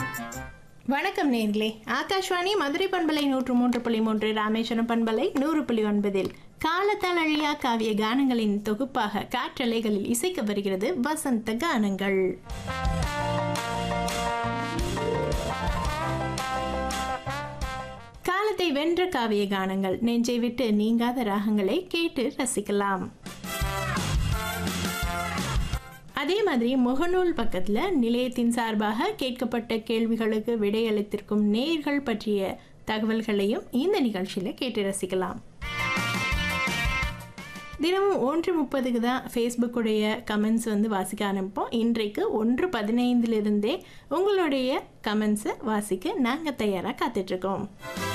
வணக்கம் நேர்களே ஆகாஷ்வாணி மதுரை பண்பலை நூற்று மூன்று புள்ளி மூன்று ராமேஸ்வரம் பண்பலை நூறு புள்ளி ஒன்பதில் காலத்தால் அழியா காவிய கானங்களின் தொகுப்பாக காற்றலைகளில் இசைக்க வருகிறது வசந்த கானங்கள் காலத்தை வென்ற காவிய கானங்கள் நெஞ்சை விட்டு நீங்காத ராகங்களை கேட்டு ரசிக்கலாம் அதே மாதிரி முகநூல் பக்கத்தில் நிலையத்தின் சார்பாக கேட்கப்பட்ட கேள்விகளுக்கு விடையளித்திருக்கும் நேர்கள் பற்றிய தகவல்களையும் இந்த நிகழ்ச்சியில் கேட்டு ரசிக்கலாம் தினமும் ஒன்று முப்பதுக்கு தான் ஃபேஸ்புக்குடைய கமெண்ட்ஸ் வந்து வாசிக்க ஆரம்பிப்போம் இன்றைக்கு ஒன்று பதினைந்திலிருந்தே உங்களுடைய கமெண்ட்ஸை வாசிக்க நாங்கள் தயாராக காத்துட்ருக்கோம்